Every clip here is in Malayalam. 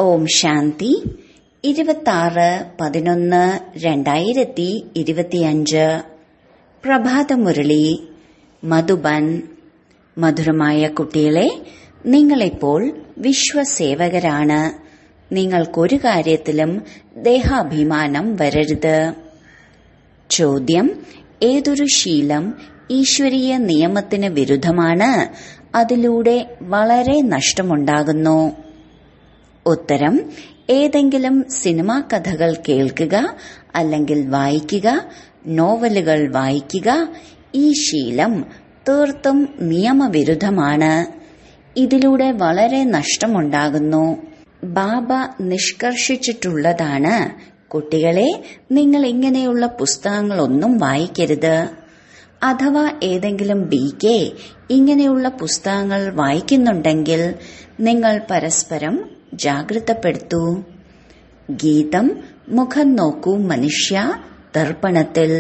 ഓം ശാന്തി ഇരുപത്താറ് പതിനൊന്ന് രണ്ടായിരത്തി ഇരുപത്തിയഞ്ച് പ്രഭാതമുരളി മധുബൻ മധുരമായ കുട്ടികളെ നിങ്ങളിപ്പോൾ വിശ്വസേവകരാണ് നിങ്ങൾക്കൊരു കാര്യത്തിലും ദേഹാഭിമാനം വരരുത് ചോദ്യം ഏതൊരു ശീലം ഈശ്വരീയ നിയമത്തിന് വിരുദ്ധമാണ് അതിലൂടെ വളരെ നഷ്ടമുണ്ടാകുന്നു ഉത്തരം ഏതെങ്കിലും സിനിമാ കഥകൾ കേൾക്കുക അല്ലെങ്കിൽ വായിക്കുക നോവലുകൾ വായിക്കുക ഈ ശീലം തീർത്തും നിയമവിരുദ്ധമാണ് ഇതിലൂടെ വളരെ നഷ്ടമുണ്ടാകുന്നു ബാബ നിഷ്കർഷിച്ചിട്ടുള്ളതാണ് കുട്ടികളെ നിങ്ങൾ ഇങ്ങനെയുള്ള പുസ്തകങ്ങളൊന്നും വായിക്കരുത് അഥവാ ഏതെങ്കിലും ബി കെ ഇങ്ങനെയുള്ള പുസ്തകങ്ങൾ വായിക്കുന്നുണ്ടെങ്കിൽ നിങ്ങൾ പരസ്പരം ജാഗ്രതപ്പെടുത്തൂ ഗീതം മുഖം നോക്കൂ മനുഷ്യ ദർപ്പണത്തിൽ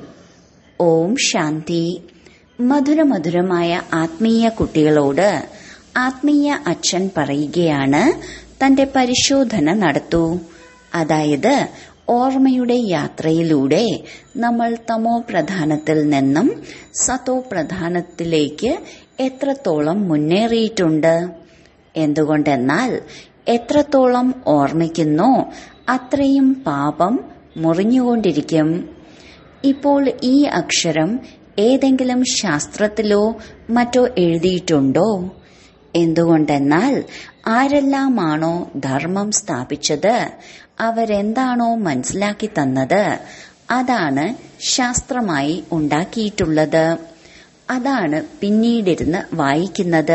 ഓം ശാന്തി മധുരമധുരമായ ആത്മീയ കുട്ടികളോട് ആത്മീയ അച്ഛൻ പറയുകയാണ് തന്റെ പരിശോധന നടത്തൂ അതായത് ഓർമ്മയുടെ യാത്രയിലൂടെ നമ്മൾ തമോ പ്രധാനത്തിൽ നിന്നും സതോ പ്രധാനത്തിലേക്ക് എത്രത്തോളം മുന്നേറിയിട്ടുണ്ട് എന്തുകൊണ്ടെന്നാൽ എത്രത്തോളം ഓർമ്മിക്കുന്നോ അത്രയും പാപം മുറിഞ്ഞുകൊണ്ടിരിക്കും ഇപ്പോൾ ഈ അക്ഷരം ഏതെങ്കിലും ശാസ്ത്രത്തിലോ മറ്റോ എഴുതിയിട്ടുണ്ടോ എന്തുകൊണ്ടെന്നാൽ ആരെല്ലാമാണോ ധർമ്മം സ്ഥാപിച്ചത് അവരെന്താണോ മനസ്സിലാക്കി തന്നത് അതാണ് ശാസ്ത്രമായി ഉണ്ടാക്കിയിട്ടുള്ളത് അതാണ് പിന്നീടിരുന്ന് വായിക്കുന്നത്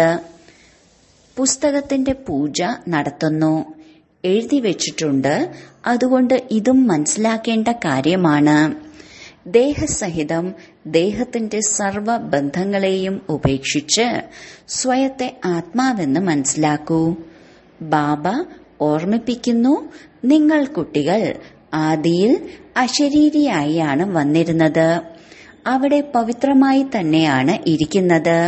പുസ്തകത്തിന്റെ പൂജ നടത്തുന്നു എഴുതി വെച്ചിട്ടുണ്ട് അതുകൊണ്ട് ഇതും മനസ്സിലാക്കേണ്ട കാര്യമാണ് ദേഹസഹിതം ദേഹത്തിന്റെ സർവ ബന്ധങ്ങളെയും ഉപേക്ഷിച്ച് സ്വയത്തെ ആത്മാവെന്ന് മനസ്സിലാക്കൂ ബാബ ഓർമ്മിപ്പിക്കുന്നു നിങ്ങൾ കുട്ടികൾ ആദിയിൽ അശരീരിയായാണ് വന്നിരുന്നത് അവിടെ പവിത്രമായി തന്നെയാണ് ഇരിക്കുന്നത്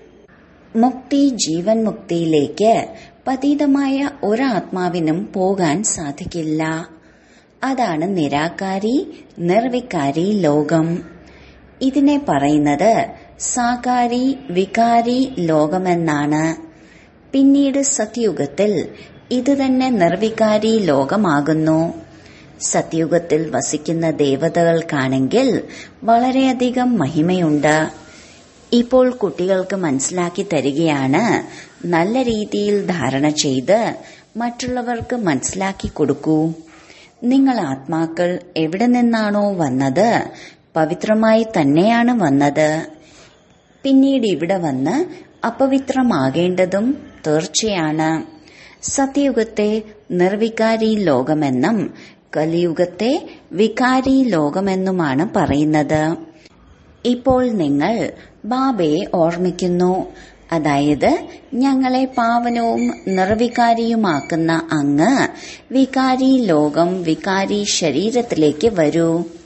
മുക്തി ജീവൻ മുക്തിയിലേക്ക് പതീതമായ ഒരാത്മാവിനും പോകാൻ സാധിക്കില്ല അതാണ് നിരാകാരി നിർവികാരി ലോകം ഇതിനെ പറയുന്നത് സാകാരി വികാരി ലോകമെന്നാണ് പിന്നീട് സത്യുഗത്തിൽ ഇത് തന്നെ നിർവികാരി ലോകമാകുന്നു സത്യുഗത്തിൽ വസിക്കുന്ന ദേവതകൾക്കാണെങ്കിൽ വളരെയധികം മഹിമയുണ്ട് ഇപ്പോൾ കുട്ടികൾക്ക് മനസ്സിലാക്കി തരികയാണ് നല്ല രീതിയിൽ ധാരണ ചെയ്ത് മറ്റുള്ളവർക്ക് മനസ്സിലാക്കി കൊടുക്കൂ നിങ്ങൾ ആത്മാക്കൾ എവിടെ നിന്നാണോ വന്നത് പവിത്രമായി തന്നെയാണ് വന്നത് പിന്നീട് ഇവിടെ വന്ന് അപവിത്രമാകേണ്ടതും തീർച്ചയാണ് സത്യയുഗത്തെ നിർവികാരി ലോകമെന്നും കലിയുഗത്തെ വികാരി ലോകമെന്നുമാണ് പറയുന്നത് ഇപ്പോൾ നിങ്ങൾ ബാബയെ ഓർമ്മിക്കുന്നു അതായത് ഞങ്ങളെ പാവനവും നിർവികാരിയുമാക്കുന്ന അങ്ങ് വികാരി ലോകം വികാരി ശരീരത്തിലേക്ക് വരൂ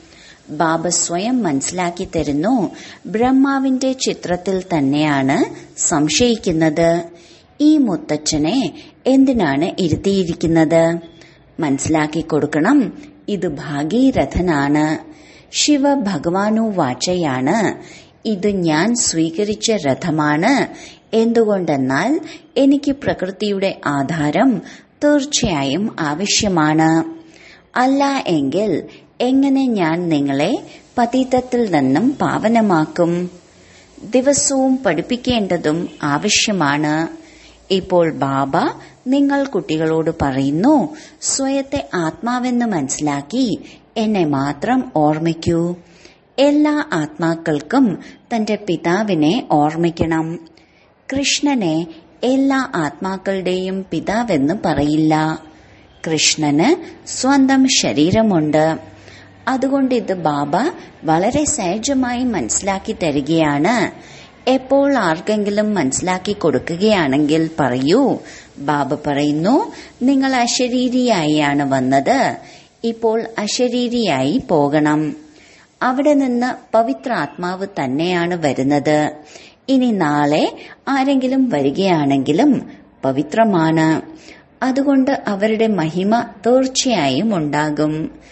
ബാബ സ്വയം മനസ്സിലാക്കി തരുന്നു ബ്രഹ്മാവിന്റെ ചിത്രത്തിൽ തന്നെയാണ് സംശയിക്കുന്നത് ഈ മുത്തച്ഛനെ എന്തിനാണ് ഇരുത്തിയിരിക്കുന്നത് മനസ്സിലാക്കി കൊടുക്കണം ഇത് ഭാഗീരഥനാണ് ശിവ ഭഗവാനു വാചയാണ് ഇത് ഞാൻ സ്വീകരിച്ച രഥമാണ് എന്തുകൊണ്ടെന്നാൽ എനിക്ക് പ്രകൃതിയുടെ ആധാരം തീർച്ചയായും ആവശ്യമാണ് അല്ല എങ്കിൽ എങ്ങനെ ഞാൻ നിങ്ങളെ പതീതത്തിൽ നിന്നും പാവനമാക്കും ദിവസവും പഠിപ്പിക്കേണ്ടതും ആവശ്യമാണ് ഇപ്പോൾ ബാബ നിങ്ങൾ കുട്ടികളോട് പറയുന്നു സ്വയത്തെ ആത്മാവെന്ന് മനസ്സിലാക്കി എന്നെ മാത്രം ഓർമ്മിക്കൂ എല്ലാ ആത്മാക്കൾക്കും തന്റെ പിതാവിനെ ഓർമ്മിക്കണം കൃഷ്ണനെ എല്ലാ ആത്മാക്കളുടെയും പിതാവെന്ന് പറയില്ല കൃഷ്ണന് സ്വന്തം ശരീരമുണ്ട് അതുകൊണ്ട് ഇത് ബാബ വളരെ സഹജമായി മനസ്സിലാക്കി തരികയാണ് എപ്പോൾ ആർക്കെങ്കിലും മനസ്സിലാക്കി കൊടുക്കുകയാണെങ്കിൽ പറയൂ ബാബ പറയുന്നു നിങ്ങൾ അശരീരിയായാണ് വന്നത് ഇപ്പോൾ അശരീരിയായി പോകണം അവിടെ നിന്ന് പവിത്ര ആത്മാവ് തന്നെയാണ് വരുന്നത് ഇനി നാളെ ആരെങ്കിലും വരികയാണെങ്കിലും പവിത്രമാണ് അതുകൊണ്ട് അവരുടെ മഹിമ തീർച്ചയായും ഉണ്ടാകും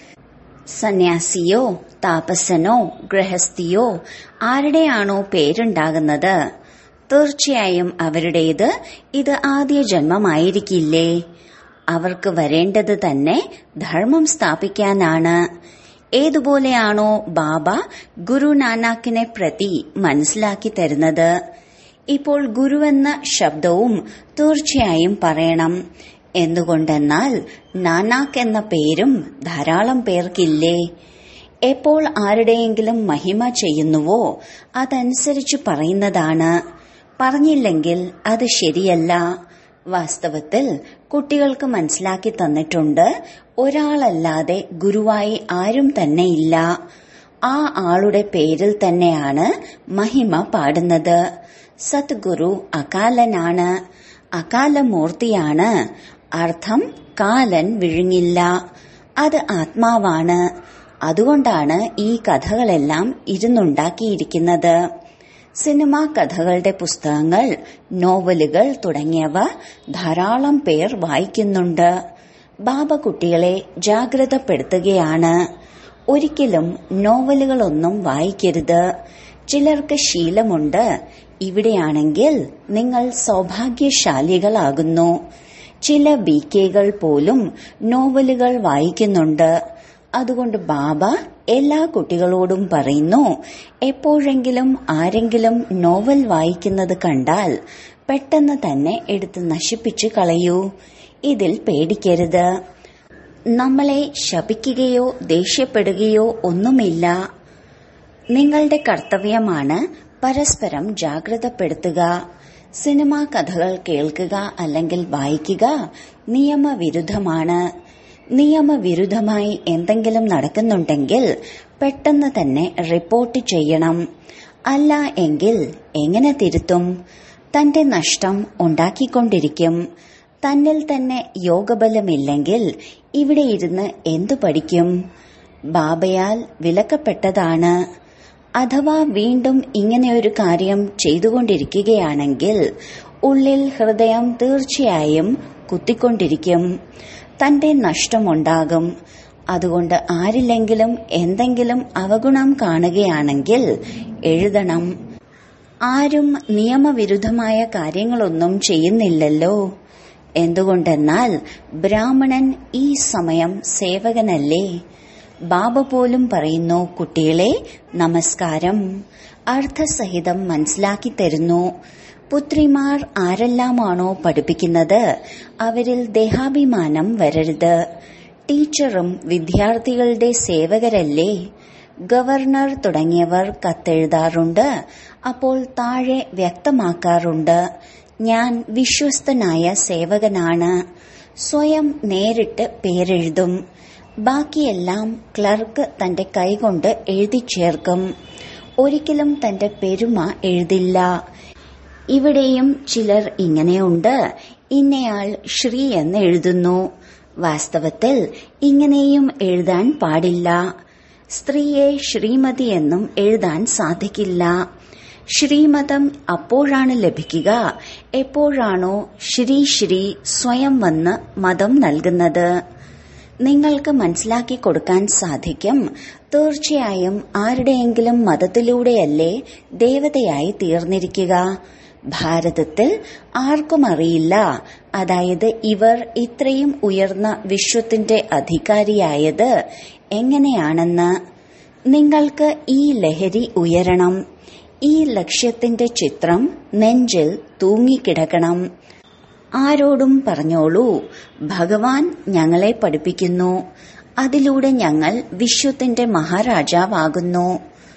സന്യാസിയോ താപസനോ ഗൃഹസ്ഥിയോ ആരുടെയാണോ പേരുണ്ടാകുന്നത് തീർച്ചയായും അവരുടേത് ഇത് ആദ്യ ജന്മമായിരിക്കില്ലേ അവർക്ക് വരേണ്ടത് തന്നെ ധർമ്മം സ്ഥാപിക്കാനാണ് ഏതുപോലെയാണോ ബാബ ഗുരു നാനാക്കിനെ പ്രതി മനസ്സിലാക്കി തരുന്നത് ഇപ്പോൾ ഗുരുവെന്ന ശബ്ദവും തീർച്ചയായും പറയണം എന്തുകൊണ്ടെന്നാൽ നാനാക്ക് എന്ന പേരും ധാരാളം പേർക്കില്ലേ എപ്പോൾ ആരുടെയെങ്കിലും മഹിമ ചെയ്യുന്നുവോ അതനുസരിച്ച് പറയുന്നതാണ് പറഞ്ഞില്ലെങ്കിൽ അത് ശരിയല്ല വാസ്തവത്തിൽ കുട്ടികൾക്ക് മനസ്സിലാക്കി തന്നിട്ടുണ്ട് ഒരാളല്ലാതെ ഗുരുവായി ആരും തന്നെയില്ല ആ ആളുടെ പേരിൽ തന്നെയാണ് മഹിമ പാടുന്നത് സത്ഗുരു അകാലനാണ് അകാലമൂർത്തിയാണ് അർത്ഥം കാലൻ വിഴുങ്ങില്ല അത് ആത്മാവാണ് അതുകൊണ്ടാണ് ഈ കഥകളെല്ലാം ഇരുന്നുണ്ടാക്കിയിരിക്കുന്നത് സിനിമാ കഥകളുടെ പുസ്തകങ്ങൾ നോവലുകൾ തുടങ്ങിയവ ധാരാളം പേർ വായിക്കുന്നുണ്ട് ബാബ കുട്ടികളെ ജാഗ്രതപ്പെടുത്തുകയാണ് ഒരിക്കലും നോവലുകളൊന്നും വായിക്കരുത് ചിലർക്ക് ശീലമുണ്ട് ഇവിടെയാണെങ്കിൽ നിങ്ങൾ സൗഭാഗ്യശാലികളാകുന്നു ചില ബി കെകൾ പോലും നോവലുകൾ വായിക്കുന്നുണ്ട് അതുകൊണ്ട് ബാബ എല്ലാ കുട്ടികളോടും പറയുന്നു എപ്പോഴെങ്കിലും ആരെങ്കിലും നോവൽ വായിക്കുന്നത് കണ്ടാൽ പെട്ടെന്ന് തന്നെ എടുത്ത് നശിപ്പിച്ചു കളയൂ ഇതിൽ പേടിക്കരുത് നമ്മളെ ശപിക്കുകയോ ദേഷ്യപ്പെടുകയോ ഒന്നുമില്ല നിങ്ങളുടെ കർത്തവ്യമാണ് പരസ്പരം ജാഗ്രതപ്പെടുത്തുക സിനിമാ കഥകൾ കേൾക്കുക അല്ലെങ്കിൽ വായിക്കുക നിയമവിരുദ്ധമാണ് നിയമവിരുദ്ധമായി എന്തെങ്കിലും നടക്കുന്നുണ്ടെങ്കിൽ പെട്ടെന്ന് തന്നെ റിപ്പോർട്ട് ചെയ്യണം അല്ല എങ്കിൽ എങ്ങനെ തിരുത്തും തന്റെ നഷ്ടം ഉണ്ടാക്കിക്കൊണ്ടിരിക്കും തന്നിൽ തന്നെ യോഗബലമില്ലെങ്കിൽ ഇവിടെ ഇരുന്ന് എന്തു പഠിക്കും ബാബയാൽ വിലക്കപ്പെട്ടതാണ് അഥവാ വീണ്ടും ഇങ്ങനെയൊരു കാര്യം ചെയ്തുകൊണ്ടിരിക്കുകയാണെങ്കിൽ ഉള്ളിൽ ഹൃദയം തീർച്ചയായും കുത്തിക്കൊണ്ടിരിക്കും തന്റെ നഷ്ടമുണ്ടാകും അതുകൊണ്ട് ആരില്ലെങ്കിലും എന്തെങ്കിലും അവഗുണം കാണുകയാണെങ്കിൽ എഴുതണം ആരും നിയമവിരുദ്ധമായ കാര്യങ്ങളൊന്നും ചെയ്യുന്നില്ലല്ലോ എന്തുകൊണ്ടെന്നാൽ ബ്രാഹ്മണൻ ഈ സമയം സേവകനല്ലേ ബാബ പോലും പറയുന്നു കുട്ടികളെ നമസ്കാരം അർത്ഥസഹിതം മനസ്സിലാക്കി തരുന്നു പുത്രിമാർ ആരെല്ലാമാണോ പഠിപ്പിക്കുന്നത് അവരിൽ ദേഹാഭിമാനം വരരുത് ടീച്ചറും വിദ്യാർത്ഥികളുടെ സേവകരല്ലേ ഗവർണർ തുടങ്ങിയവർ കത്തെഴുതാറുണ്ട് അപ്പോൾ താഴെ വ്യക്തമാക്കാറുണ്ട് ഞാൻ വിശ്വസ്തനായ സേവകനാണ് സ്വയം നേരിട്ട് പേരെഴുതും ബാക്കിയെല്ലാം ക്ലർക്ക് തന്റെ കൈകൊണ്ട് എഴുതി ചേർക്കും ഒരിക്കലും തന്റെ പെരുമ എഴുതില്ല ഇവിടെയും ചിലർ ഇങ്ങനെയുണ്ട് ഇന്നയാൾ ശ്രീ എന്ന് എഴുതുന്നു വാസ്തവത്തിൽ ഇങ്ങനെയും എഴുതാൻ പാടില്ല സ്ത്രീയെ ശ്രീമതി എന്നും എഴുതാൻ സാധിക്കില്ല ശ്രീമതം അപ്പോഴാണ് ലഭിക്കുക എപ്പോഴാണോ ശ്രീ ശ്രീ സ്വയം വന്ന് മതം നൽകുന്നത് നിങ്ങൾക്ക് മനസ്സിലാക്കി കൊടുക്കാൻ സാധിക്കും തീർച്ചയായും ആരുടെയെങ്കിലും മതത്തിലൂടെയല്ലേ ദേവതയായി തീർന്നിരിക്കുക ഭാരതത്തിൽ ആർക്കും അറിയില്ല അതായത് ഇവർ ഇത്രയും ഉയർന്ന വിശ്വത്തിന്റെ അധികാരിയായത് എങ്ങനെയാണെന്ന് നിങ്ങൾക്ക് ഈ ലഹരി ഉയരണം ഈ ലക്ഷ്യത്തിന്റെ ചിത്രം നെഞ്ചിൽ തൂങ്ങിക്കിടക്കണം ആരോടും പറഞ്ഞോളൂ ഭഗവാൻ ഞങ്ങളെ പഠിപ്പിക്കുന്നു അതിലൂടെ ഞങ്ങൾ വിശ്വത്തിന്റെ മഹാരാജാവാകുന്നു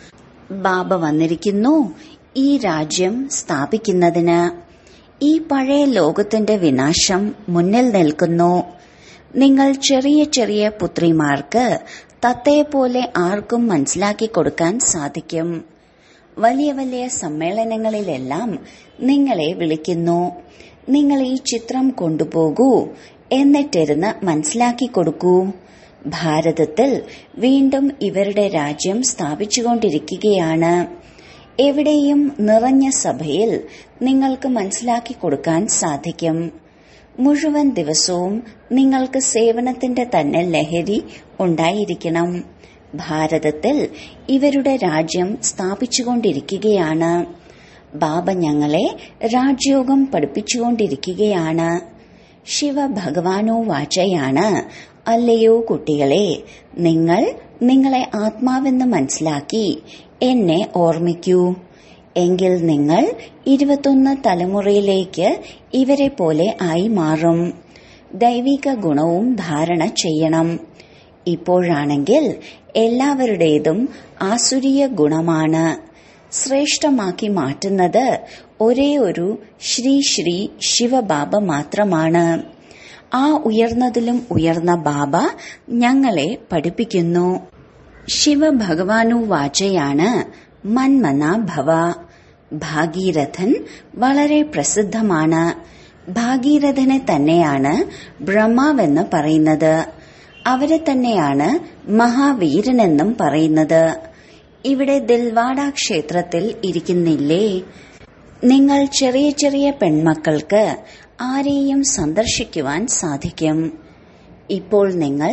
ബാബ വന്നിരിക്കുന്നു ഈ രാജ്യം സ്ഥാപിക്കുന്നതിന് ഈ പഴയ ലോകത്തിന്റെ വിനാശം മുന്നിൽ നിൽക്കുന്നു നിങ്ങൾ ചെറിയ ചെറിയ പുത്രിമാർക്ക് തത്തയെപ്പോലെ ആർക്കും മനസ്സിലാക്കി കൊടുക്കാൻ സാധിക്കും വലിയ വലിയ സമ്മേളനങ്ങളിലെല്ലാം നിങ്ങളെ വിളിക്കുന്നു നിങ്ങൾ ഈ ചിത്രം കൊണ്ടുപോകൂ എന്നിട്ടിരുന്ന് മനസ്സിലാക്കി കൊടുക്കൂ ഭാരതത്തിൽ വീണ്ടും ഇവരുടെ രാജ്യം സ്ഥാപിച്ചുകൊണ്ടിരിക്കുകയാണ് എവിടെയും നിറഞ്ഞ സഭയിൽ നിങ്ങൾക്ക് മനസ്സിലാക്കി കൊടുക്കാൻ സാധിക്കും മുഴുവൻ ദിവസവും നിങ്ങൾക്ക് സേവനത്തിന്റെ തന്നെ ലഹരി ഉണ്ടായിരിക്കണം ഭാരതത്തിൽ ഇവരുടെ രാജ്യം സ്ഥാപിച്ചുകൊണ്ടിരിക്കുകയാണ് ബാബ ഞങ്ങളെ രാജ്യോഗം പഠിപ്പിച്ചുകൊണ്ടിരിക്കുകയാണ് ശിവ ഭഗവാനോ വാചയാണ് അല്ലയോ കുട്ടികളെ നിങ്ങൾ നിങ്ങളെ ആത്മാവെന്ന് മനസ്സിലാക്കി എന്നെ ഓർമ്മിക്കൂ എങ്കിൽ നിങ്ങൾ ഇരുപത്തൊന്ന് തലമുറയിലേക്ക് ഇവരെ പോലെ ആയി മാറും ദൈവിക ഗുണവും ധാരണ ചെയ്യണം ഇപ്പോഴാണെങ്കിൽ എല്ലാവരുടേതും ആസുരീയ ഗുണമാണ് ശ്രേഷ്ഠമാക്കി മാറ്റുന്നത് ഒരേ ഒരു ശ്രീ ശ്രീ ശിവബാബ മാത്രമാണ് ആ ഉയർന്നതിലും ഉയർന്ന ബാബ ഞങ്ങളെ പഠിപ്പിക്കുന്നു ശിവഭഗവാനു വാചയാണ് മന്മന ഭവ ഭാഗീരഥൻ വളരെ പ്രസിദ്ധമാണ് ഭാഗീരഥനെ തന്നെയാണ് ബ്രഹ്മാവെന്ന് പറയുന്നത് അവരെ തന്നെയാണ് മഹാവീരനെന്നും പറയുന്നത് ഇവിടെ ദിൽവാഡ ക്ഷേത്രത്തിൽ ഇരിക്കുന്നില്ലേ നിങ്ങൾ ചെറിയ ചെറിയ പെൺമക്കൾക്ക് ആരെയും സന്ദർശിക്കുവാൻ സാധിക്കും ഇപ്പോൾ നിങ്ങൾ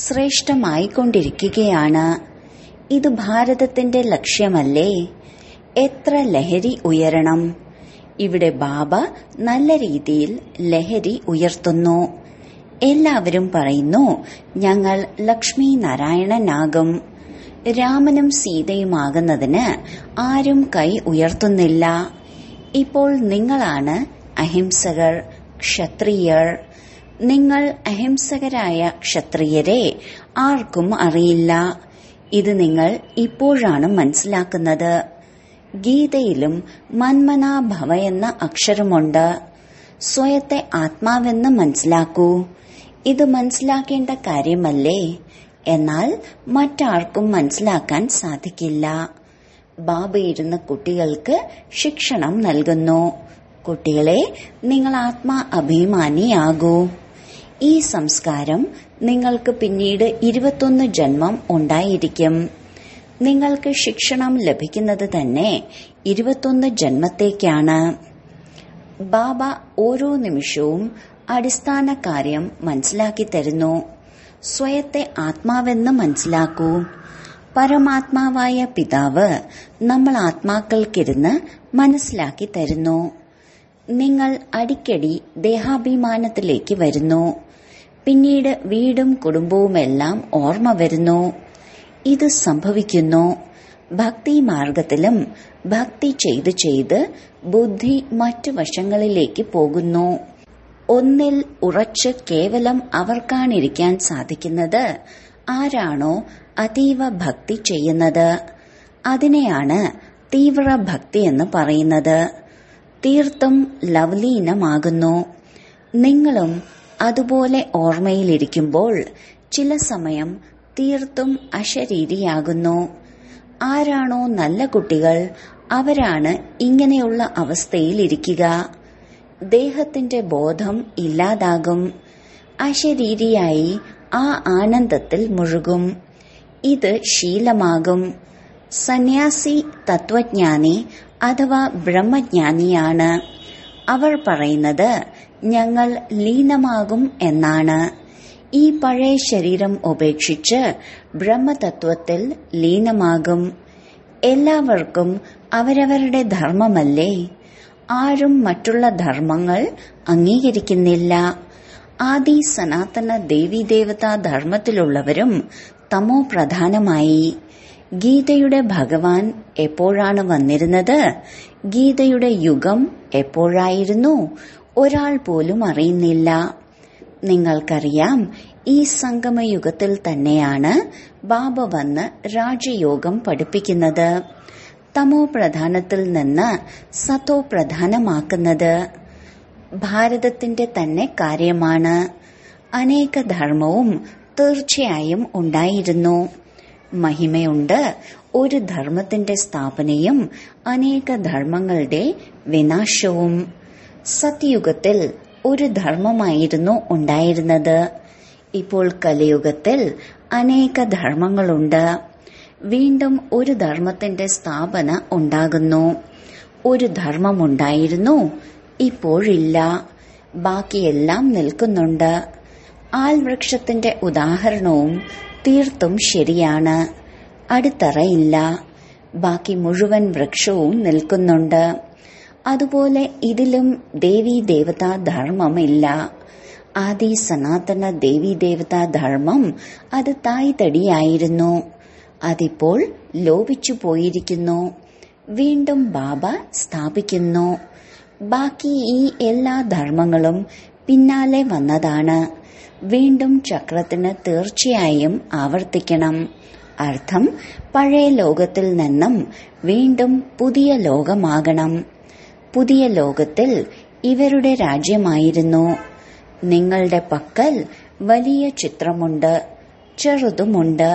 ശ്രേഷ്ഠമായിക്കൊണ്ടിരിക്കുകയാണ് ഇത് ഭാരതത്തിന്റെ ലക്ഷ്യമല്ലേ എത്ര ലഹരി ഉയരണം ഇവിടെ ബാബ നല്ല രീതിയിൽ ലഹരി ഉയർത്തുന്നു എല്ലാവരും പറയുന്നു ഞങ്ങൾ ലക്ഷ്മി നാരായണനാകും രാമനും സീതയുമാകുന്നതിന് ആരും കൈ ഉയർത്തുന്നില്ല ഇപ്പോൾ നിങ്ങളാണ് അഹിംസകർ ക്ഷത്രിയർ നിങ്ങൾ അഹിംസകരായ ക്ഷത്രിയരെ ആർക്കും അറിയില്ല ഇത് നിങ്ങൾ ഇപ്പോഴാണ് മനസ്സിലാക്കുന്നത് ഗീതയിലും മന്മനാ ഭവ എന്ന അക്ഷരമുണ്ട് സ്വയത്തെ ആത്മാവെന്ന് മനസ്സിലാക്കൂ ഇത് മനസ്സിലാക്കേണ്ട കാര്യമല്ലേ എന്നാൽ മറ്റാർക്കും മനസ്സിലാക്കാൻ സാധിക്കില്ല ബാബ ഇരുന്ന കുട്ടികൾക്ക് ശിക്ഷണം നൽകുന്നു കുട്ടികളെ നിങ്ങൾ ആത്മാ അഭിമാനിയാകൂ ഈ സംസ്കാരം നിങ്ങൾക്ക് പിന്നീട് ഇരുപത്തൊന്ന് ജന്മം ഉണ്ടായിരിക്കും നിങ്ങൾക്ക് ശിക്ഷണം ലഭിക്കുന്നത് തന്നെ ഇരുപത്തൊന്ന് ജന്മത്തേക്കാണ് ബാബ ഓരോ നിമിഷവും അടിസ്ഥാന കാര്യം മനസ്സിലാക്കി തരുന്നു സ്വയത്തെ ആത്മാവെന്ന് മനസ്സിലാക്കൂ പരമാത്മാവായ പിതാവ് നമ്മൾ ആത്മാക്കൾക്കിരുന്ന് മനസ്സിലാക്കി തരുന്നു നിങ്ങൾ അടിക്കടി ദേഹാഭിമാനത്തിലേക്ക് വരുന്നു പിന്നീട് വീടും കുടുംബവുമെല്ലാം ഓർമ്മ വരുന്നു ഇത് സംഭവിക്കുന്നു ഭക്തി മാർഗത്തിലും ഭക്തി ചെയ്ത് ചെയ്ത് ബുദ്ധി മറ്റു വശങ്ങളിലേക്ക് പോകുന്നു ഒന്നിൽ ഉറച്ച് കേവലം അവർക്കാണിരിക്കാൻ സാധിക്കുന്നത് ആരാണോ അതീവ ഭക്തി ചെയ്യുന്നത് അതിനെയാണ് തീവ്ര ഭക്തി എന്ന് പറയുന്നത് തീർത്തും ലവ്ലീനമാകുന്നു നിങ്ങളും അതുപോലെ ഓർമ്മയിലിരിക്കുമ്പോൾ ചില സമയം തീർത്തും അശരീരിയാകുന്നു ആരാണോ നല്ല കുട്ടികൾ അവരാണ് ഇങ്ങനെയുള്ള അവസ്ഥയിൽ ഇരിക്കുക ദേഹത്തിന്റെ ബോധം ഇല്ലാതാകും അശരീരിയായി ആ ആനന്ദത്തിൽ മുഴുകും ഇത് ശീലമാകും സന്യാസി തത്വജ്ഞാനി അഥവാ ബ്രഹ്മജ്ഞാനിയാണ് അവർ പറയുന്നത് ഞങ്ങൾ ലീനമാകും എന്നാണ് ഈ പഴയ ശരീരം ഉപേക്ഷിച്ച് ബ്രഹ്മതത്വത്തിൽ ലീനമാകും എല്ലാവർക്കും അവരവരുടെ ധർമ്മമല്ലേ ആരും മറ്റുള്ള ധർമ്മങ്ങൾ അംഗീകരിക്കുന്നില്ല ആദി സനാതന ദേവീദേവതാ ധർമ്മത്തിലുള്ളവരും തമോ പ്രധാനമായി ഗീതയുടെ ഭഗവാൻ എപ്പോഴാണ് വന്നിരുന്നത് ഗീതയുടെ യുഗം എപ്പോഴായിരുന്നു ഒരാൾ പോലും അറിയുന്നില്ല നിങ്ങൾക്കറിയാം ഈ സംഗമയുഗത്തിൽ തന്നെയാണ് ബാബ വന്ന് രാജയോഗം പഠിപ്പിക്കുന്നത് തമോ പ്രധാനത്തിൽ നിന്ന് സത്തോ പ്രധാനമാക്കുന്നത് ഭാരതത്തിന്റെ തന്നെ കാര്യമാണ് അനേക ധർമ്മവും തീർച്ചയായും ഉണ്ടായിരുന്നു മഹിമയുണ്ട് ഒരു ധർമ്മത്തിന്റെ സ്ഥാപനയും അനേക ധർമ്മങ്ങളുടെ വിനാശവും സത്യയുഗത്തിൽ ഒരു ധർമ്മമായിരുന്നു ഉണ്ടായിരുന്നത് ഇപ്പോൾ കലിയുഗത്തിൽ അനേക ധർമ്മങ്ങളുണ്ട് വീണ്ടും ഒരു ധർമ്മത്തിന്റെ സ്ഥാപന ഉണ്ടാകുന്നു ഒരു ധർമ്മമുണ്ടായിരുന്നു ഇപ്പോഴില്ല ബാക്കിയെല്ലാം നിൽക്കുന്നുണ്ട് ആൽവൃക്ഷത്തിന്റെ ഉദാഹരണവും തീർത്തും ശരിയാണ് അടിത്തറയില്ല ബാക്കി മുഴുവൻ വൃക്ഷവും നിൽക്കുന്നുണ്ട് അതുപോലെ ഇതിലും ദേവീ ദേവതാ ധർമ്മമില്ല ആദി സനാതന ദേവീ ദേവതാ ധർമ്മം അത് തായ്തടിയായിരുന്നു അതിപ്പോൾ ലോപിച്ചു പോയിരിക്കുന്നു വീണ്ടും ബാബ സ്ഥാപിക്കുന്നു ബാക്കി ഈ എല്ലാ ധർമ്മങ്ങളും പിന്നാലെ വന്നതാണ് വീണ്ടും ചക്രത്തിന് തീർച്ചയായും ആവർത്തിക്കണം അർത്ഥം പഴയ ലോകത്തിൽ നിന്നും വീണ്ടും പുതിയ ലോകമാകണം പുതിയ ലോകത്തിൽ ഇവരുടെ രാജ്യമായിരുന്നു നിങ്ങളുടെ പക്കൽ വലിയ ചിത്രമുണ്ട് ചെറുതുമുണ്ട്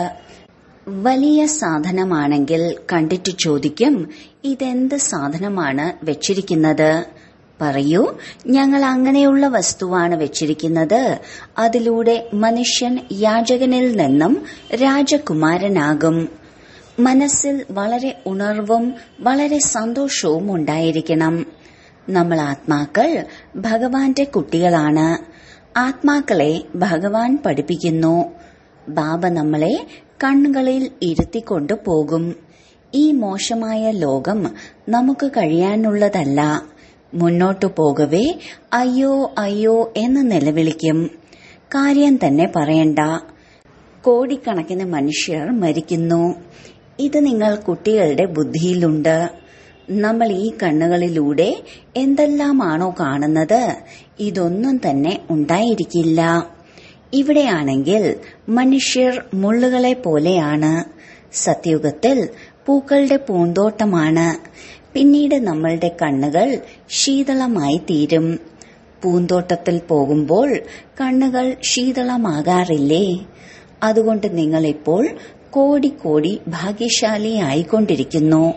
വലിയ സാധനമാണെങ്കിൽ കണ്ടിട്ട് ചോദിക്കും ഇതെന്ത് സാധനമാണ് വെച്ചിരിക്കുന്നത് പറയൂ ഞങ്ങൾ അങ്ങനെയുള്ള വസ്തുവാണ് വെച്ചിരിക്കുന്നത് അതിലൂടെ മനുഷ്യൻ യാചകനിൽ നിന്നും രാജകുമാരനാകും മനസ്സിൽ വളരെ ഉണർവും വളരെ സന്തോഷവും ഉണ്ടായിരിക്കണം നമ്മൾ ആത്മാക്കൾ ഭഗവാന്റെ കുട്ടികളാണ് ആത്മാക്കളെ ഭഗവാൻ പഠിപ്പിക്കുന്നു ബാബ നമ്മളെ കണ്ണുകളിൽ ഇരുത്തിക്കൊണ്ടു പോകും ഈ മോശമായ ലോകം നമുക്ക് കഴിയാനുള്ളതല്ല മുന്നോട്ടു പോകവേ അയ്യോ അയ്യോ എന്ന് നിലവിളിക്കും കാര്യം തന്നെ പറയണ്ട കോടിക്കണക്കിന് മനുഷ്യർ മരിക്കുന്നു ഇത് നിങ്ങൾ കുട്ടികളുടെ ബുദ്ധിയിലുണ്ട് നമ്മൾ ഈ കണ്ണുകളിലൂടെ എന്തെല്ലാമാണോ കാണുന്നത് ഇതൊന്നും തന്നെ ഉണ്ടായിരിക്കില്ല ഇവിടെയാണെങ്കിൽ മനുഷ്യർ മുള്ളുകളെ പോലെയാണ് സത്യുഗത്തിൽ പൂക്കളുടെ പൂന്തോട്ടമാണ് പിന്നീട് നമ്മളുടെ കണ്ണുകൾ ശീതളമായി തീരും പൂന്തോട്ടത്തിൽ പോകുമ്പോൾ കണ്ണുകൾ ശീതളമാകാറില്ലേ അതുകൊണ്ട് നിങ്ങളിപ്പോൾ കോടിക്കോടി ഭാഗ്യശാലിയായിക്കൊണ്ടിരിക്കുന്നു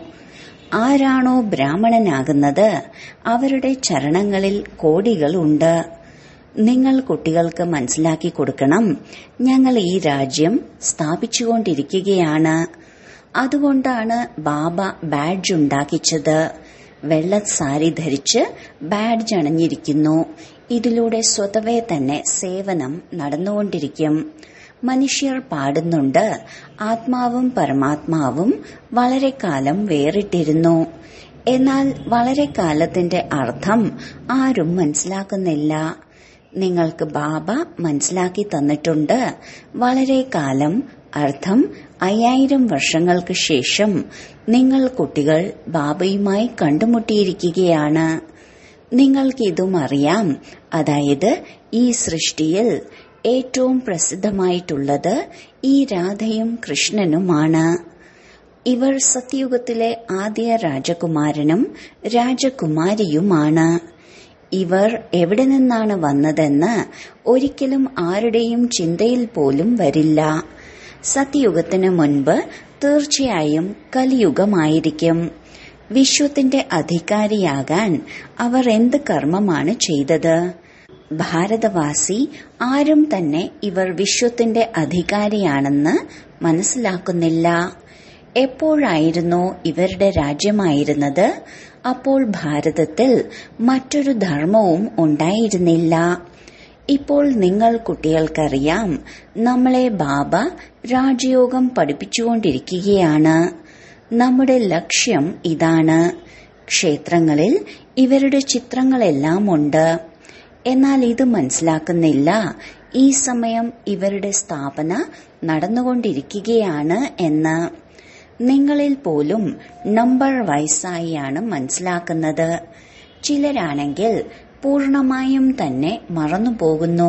ആരാണോ ബ്രാഹ്മണനാകുന്നത് അവരുടെ ചരണങ്ങളിൽ കോടികളുണ്ട് നിങ്ങൾ കുട്ടികൾക്ക് മനസ്സിലാക്കി കൊടുക്കണം ഞങ്ങൾ ഈ രാജ്യം സ്ഥാപിച്ചുകൊണ്ടിരിക്കുകയാണ് അതുകൊണ്ടാണ് ബാബ ബാഡ്ജ് ഉണ്ടാക്കിച്ചത് വെള്ള സാരി ധരിച്ച് ബാഡ്ജ് അണിഞ്ഞിരിക്കുന്നു ഇതിലൂടെ സ്വതവേ തന്നെ സേവനം നടന്നുകൊണ്ടിരിക്കും മനുഷ്യർ പാടുന്നുണ്ട് ആത്മാവും പരമാത്മാവും വളരെ കാലം വേറിട്ടിരുന്നു എന്നാൽ വളരെ കാലത്തിന്റെ അർത്ഥം ആരും മനസ്സിലാക്കുന്നില്ല നിങ്ങൾക്ക് ബാബ മനസ്സിലാക്കി തന്നിട്ടുണ്ട് വളരെ കാലം അർത്ഥം അയ്യായിരം വർഷങ്ങൾക്ക് ശേഷം നിങ്ങൾ കുട്ടികൾ ബാബയുമായി കണ്ടുമുട്ടിയിരിക്കുകയാണ് നിങ്ങൾക്ക് ഇതും അറിയാം അതായത് ഈ സൃഷ്ടിയിൽ ഏറ്റവും പ്രസിദ്ധമായിട്ടുള്ളത് ഈ രാധയും കൃഷ്ണനുമാണ് ഇവർ സത്യയുഗത്തിലെ ആദ്യ രാജകുമാരനും രാജകുമാരിയുമാണ് ഇവർ എവിടെ നിന്നാണ് വന്നതെന്ന് ഒരിക്കലും ആരുടെയും ചിന്തയിൽ പോലും വരില്ല സത്യയുഗത്തിന് മുൻപ് തീർച്ചയായും കലിയുഗമായിരിക്കും വിശ്വത്തിന്റെ അധികാരിയാകാൻ അവർ എന്ത് കർമ്മമാണ് ചെയ്തത് ഭാരതവാസി ആരും തന്നെ ഇവർ വിശ്വത്തിന്റെ അധികാരിയാണെന്ന് മനസ്സിലാക്കുന്നില്ല എപ്പോഴായിരുന്നോ ഇവരുടെ രാജ്യമായിരുന്നത് അപ്പോൾ ഭാരതത്തിൽ മറ്റൊരു ധർമ്മവും ഉണ്ടായിരുന്നില്ല ഇപ്പോൾ നിങ്ങൾ കുട്ടികൾക്കറിയാം നമ്മളെ ബാബ രാജയോഗം പഠിപ്പിച്ചുകൊണ്ടിരിക്കുകയാണ് നമ്മുടെ ലക്ഷ്യം ഇതാണ് ക്ഷേത്രങ്ങളിൽ ഇവരുടെ ചിത്രങ്ങളെല്ലാം ഉണ്ട് എന്നാൽ ഇത് മനസ്സിലാക്കുന്നില്ല ഈ സമയം ഇവരുടെ സ്ഥാപന നടന്നുകൊണ്ടിരിക്കുകയാണ് എന്ന് നിങ്ങളിൽ പോലും നമ്പർ വയസ്സായിയാണ് മനസ്സിലാക്കുന്നത് ചിലരാണെങ്കിൽ പൂർണമായും തന്നെ മറന്നുപോകുന്നു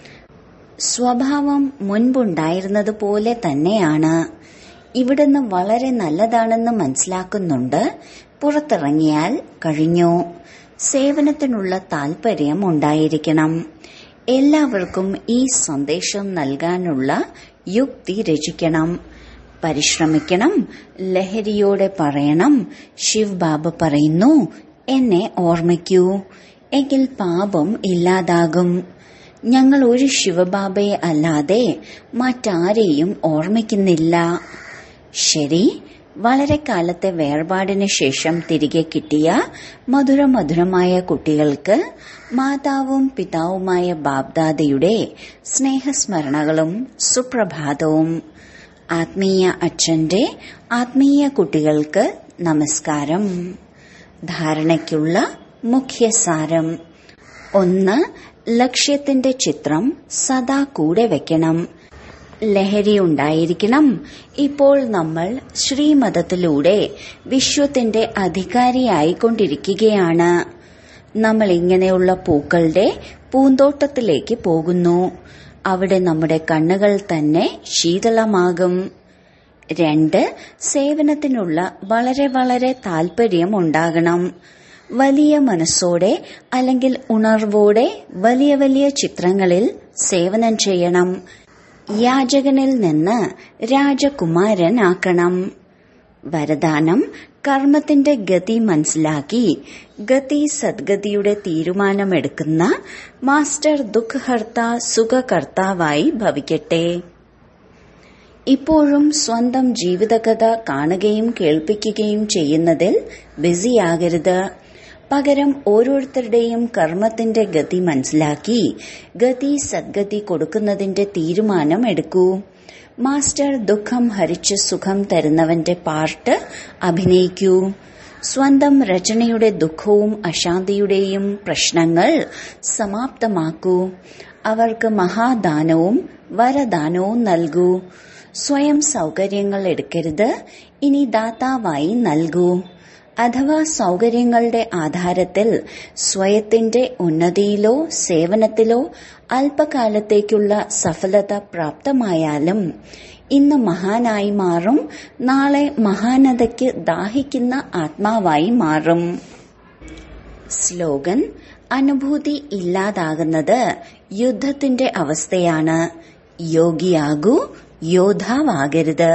സ്വഭാവം മുൻപുണ്ടായിരുന്നതുപോലെ തന്നെയാണ് ഇവിടുന്ന് വളരെ നല്ലതാണെന്ന് മനസ്സിലാക്കുന്നുണ്ട് പുറത്തിറങ്ങിയാൽ കഴിഞ്ഞു സേവനത്തിനുള്ള താൽപര്യം ഉണ്ടായിരിക്കണം എല്ലാവർക്കും ഈ സന്ദേശം നൽകാനുള്ള യുക്തി രചിക്കണം പരിശ്രമിക്കണം ലഹരിയോടെ പറയണം ശിവ് ബാബ പറയുന്നു എന്നെ ഓർമ്മിക്കൂ എങ്കിൽ പാപം ഇല്ലാതാകും ഞങ്ങൾ ഒരു ശിവബാബയെ അല്ലാതെ മറ്റാരെയും ഓർമ്മിക്കുന്നില്ല ശരി വളരെ കാലത്തെ വേർപാടിന് ശേഷം തിരികെ കിട്ടിയ മധുരമധുരമായ കുട്ടികൾക്ക് മാതാവും പിതാവുമായ ബാബ്ദാദയുടെ സ്നേഹസ്മരണകളും സുപ്രഭാതവും ആത്മീയ അച്ഛന്റെ ആത്മീയ കുട്ടികൾക്ക് നമസ്കാരം ധാരണയ്ക്കുള്ള മുഖ്യസാരം ഒന്ന് ലക്ഷ്യത്തിന്റെ ചിത്രം സദാ കൂടെ വെക്കണം ലഹരി ഉണ്ടായിരിക്കണം ഇപ്പോൾ നമ്മൾ ശ്രീമതത്തിലൂടെ വിശ്വത്തിന്റെ അധികാരിയായിക്കൊണ്ടിരിക്കുകയാണ് നമ്മൾ ഇങ്ങനെയുള്ള പൂക്കളുടെ പൂന്തോട്ടത്തിലേക്ക് പോകുന്നു അവിടെ നമ്മുടെ കണ്ണുകൾ തന്നെ ശീതളമാകും രണ്ട് സേവനത്തിനുള്ള വളരെ വളരെ താൽപര്യം ഉണ്ടാകണം വലിയ മനസ്സോടെ അല്ലെങ്കിൽ ഉണർവോടെ വലിയ വലിയ ചിത്രങ്ങളിൽ സേവനം ചെയ്യണം യാചകനിൽ നിന്ന് രാജകുമാരനാക്കണം വരദാനം കർമ്മത്തിന്റെ ഗതി മനസ്സിലാക്കി ഗതി സദ്ഗതിയുടെ തീരുമാനമെടുക്കുന്ന മാസ്റ്റർ ദുഃഖഹർത്ത സുഖകർത്താവായി ഭവിക്കട്ടെ ഇപ്പോഴും സ്വന്തം ജീവിതകഥ കാണുകയും കേൾപ്പിക്കുകയും ചെയ്യുന്നതിൽ ബിസിയാകരുത് പകരം ഓരോരുത്തരുടെയും കർമ്മത്തിന്റെ ഗതി മനസ്സിലാക്കി ഗതി സദ്ഗതി കൊടുക്കുന്നതിന്റെ തീരുമാനം എടുക്കൂ മാസ്റ്റർ ദുഃഖം ഹരിച്ച് സുഖം തരുന്നവന്റെ പാർട്ട് അഭിനയിക്കൂ സ്വന്തം രചനയുടെ ദുഃഖവും അശാന്തിയുടെയും പ്രശ്നങ്ങൾ സമാപ്തമാക്കൂ അവർക്ക് മഹാദാനവും വരദാനവും നൽകൂ സ്വയം സൗകര്യങ്ങൾ എടുക്കരുത് ഇനി ദാതാവായി നൽകൂ അഥവാ സൗകര്യങ്ങളുടെ ആധാരത്തിൽ സ്വയത്തിന്റെ ഉന്നതിയിലോ സേവനത്തിലോ അല്പകാലത്തേക്കുള്ള സഫലത പ്രാപ്തമായാലും ഇന്ന് മഹാനായി മാറും നാളെ മഹാനതയ്ക്ക് ദാഹിക്കുന്ന ആത്മാവായി മാറും സ്ലോഗൻ അനുഭൂതി ഇല്ലാതാകുന്നത് യുദ്ധത്തിന്റെ അവസ്ഥയാണ് യോഗിയാകൂ യോദ്ധാവാകരുത്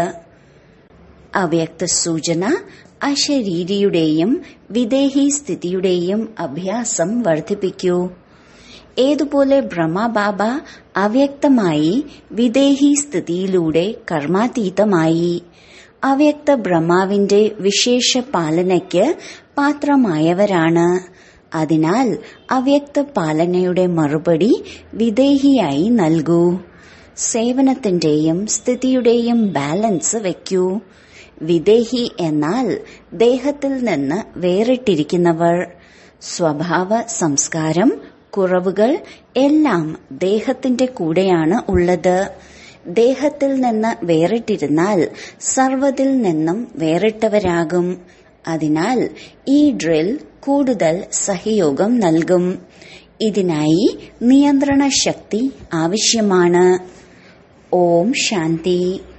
അവ്യക്ത സൂചന അശരീരിയുടെയും വിദേഹി സ്ഥിതിയുടെയും അഭ്യാസം വർദ്ധിപ്പിക്കൂ ഏതുപോലെ ബ്രഹ്മബാബ അവ്യക്തമായി വിദേഹി സ്ഥിതിയിലൂടെ കർമാതീതമായി അവ്യക്ത ബ്രഹ്മാവിന്റെ വിശേഷ പാലനയ്ക്ക് പാത്രമായവരാണ് അതിനാൽ അവ്യക്ത പാലനയുടെ മറുപടി വിദേഹിയായി നൽകൂ സേവനത്തിന്റെയും സ്ഥിതിയുടെയും ബാലൻസ് വയ്ക്കൂ വിദേഹി എന്നാൽ ദേഹത്തിൽ നിന്ന് വേറിട്ടിരിക്കുന്നവർ സ്വഭാവ സംസ്കാരം കുറവുകൾ എല്ലാം ദേഹത്തിന്റെ കൂടെയാണ് ഉള്ളത് ദേഹത്തിൽ നിന്ന് വേറിട്ടിരുന്നാൽ സർവ്വതിൽ നിന്നും വേറിട്ടവരാകും അതിനാൽ ഈ ഡ്രിൽ കൂടുതൽ സഹയോഗം നൽകും ഇതിനായി നിയന്ത്രണ ശക്തി ആവശ്യമാണ് ഓം ശാന്തി